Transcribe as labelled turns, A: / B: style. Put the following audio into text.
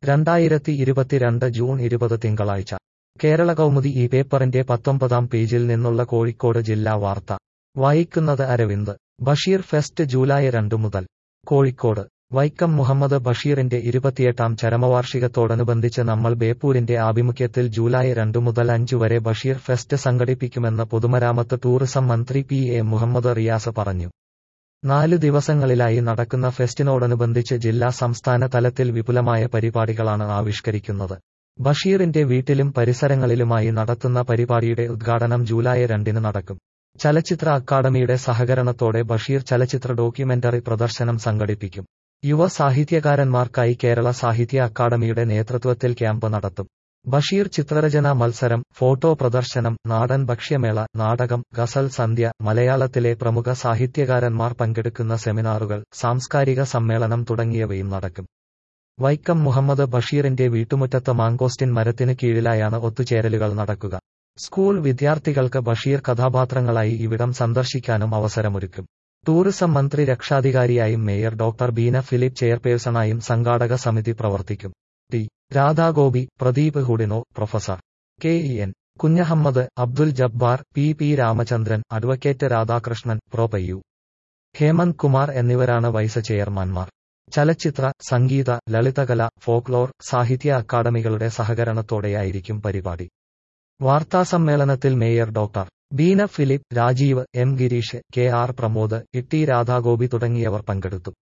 A: രണ്ടായിരത്തി ഇരുപത്തിരണ്ട് ജൂൺ ഇരുപത് തിങ്കളാഴ്ച കേരള കൗമുദി ഈ പേപ്പറിന്റെ പത്തൊമ്പതാം പേജിൽ നിന്നുള്ള കോഴിക്കോട് ജില്ലാ വാർത്ത വായിക്കുന്നത് അരവിന്ദ് ബഷീർ ഫെസ്റ്റ് ജൂലൈ രണ്ടു മുതൽ കോഴിക്കോട് വൈക്കം മുഹമ്മദ് ബഷീറിന്റെ ഇരുപത്തിയെട്ടാം ചരമവാർഷികത്തോടനുബന്ധിച്ച് നമ്മൾ ബേപ്പൂരിന്റെ ആഭിമുഖ്യത്തിൽ ജൂലൈ രണ്ടു മുതൽ അഞ്ചു വരെ ബഷീർ ഫെസ്റ്റ് സംഘടിപ്പിക്കുമെന്ന് പൊതുമരാമത്ത് ടൂറിസം മന്ത്രി പി എ മുഹമ്മദ് റിയാസ് പറഞ്ഞു നാലു ദിവസങ്ങളിലായി നടക്കുന്ന ഫെസ്റ്റിനോടനുബന്ധിച്ച് ജില്ലാ സംസ്ഥാന തലത്തിൽ വിപുലമായ പരിപാടികളാണ് ആവിഷ്കരിക്കുന്നത് ബഷീറിന്റെ വീട്ടിലും പരിസരങ്ങളിലുമായി നടത്തുന്ന പരിപാടിയുടെ ഉദ്ഘാടനം ജൂലൈ രണ്ടിന് നടക്കും ചലച്ചിത്ര അക്കാദമിയുടെ സഹകരണത്തോടെ ബഷീർ ചലച്ചിത്ര ഡോക്യുമെന്ററി പ്രദർശനം സംഘടിപ്പിക്കും യുവ സാഹിത്യകാരന്മാർക്കായി കേരള സാഹിത്യ അക്കാദമിയുടെ നേതൃത്വത്തിൽ ക്യാമ്പ് നടത്തും ബഷീർ ചിത്രരചനാ മത്സരം ഫോട്ടോ പ്രദർശനം നാടൻ ഭക്ഷ്യമേള നാടകം ഗസൽ സന്ധ്യ മലയാളത്തിലെ പ്രമുഖ സാഹിത്യകാരന്മാർ പങ്കെടുക്കുന്ന സെമിനാറുകൾ സാംസ്കാരിക സമ്മേളനം തുടങ്ങിയവയും നടക്കും വൈക്കം മുഹമ്മദ് ബഷീറിന്റെ വീട്ടുമുറ്റത്ത് മാങ്കോസ്റ്റിൻ മരത്തിന് കീഴിലായാണ് ഒത്തുചേരലുകൾ നടക്കുക സ്കൂൾ വിദ്യാർത്ഥികൾക്ക് ബഷീർ കഥാപാത്രങ്ങളായി ഇവിടം സന്ദർശിക്കാനും അവസരമൊരുക്കും ടൂറിസം മന്ത്രി രക്ഷാധികാരിയായും മേയർ ഡോക്ടർ ബീന ഫിലിപ്പ് ചെയർപേഴ്സണായും സംഘാടക സമിതി പ്രവർത്തിക്കും T Radhagopi Pradeep Hudino professor K E N Kunhammad Abdul Jabbar P P Ramachandran advocate Radhakrishnan പ്രോ പയ്യു ഹേമന്ത് കുമാർ എന്നിവരാണ് വൈസ് ചെയർമാൻമാർ ചലച്ചിത്ര സംഗീത ലളിതകല ഫോക്ലോർ സാഹിത്യ അക്കാദമികളുടെ സഹകരണത്തോടെയായിരിക്കും പരിപാടി വാർത്താസമ്മേളനത്തിൽ mayor doctor Beena Philip Rajeev M Girish K R Pramod Itty Radhagopi തുടങ്ങിയവർ പങ്കെടുത്തു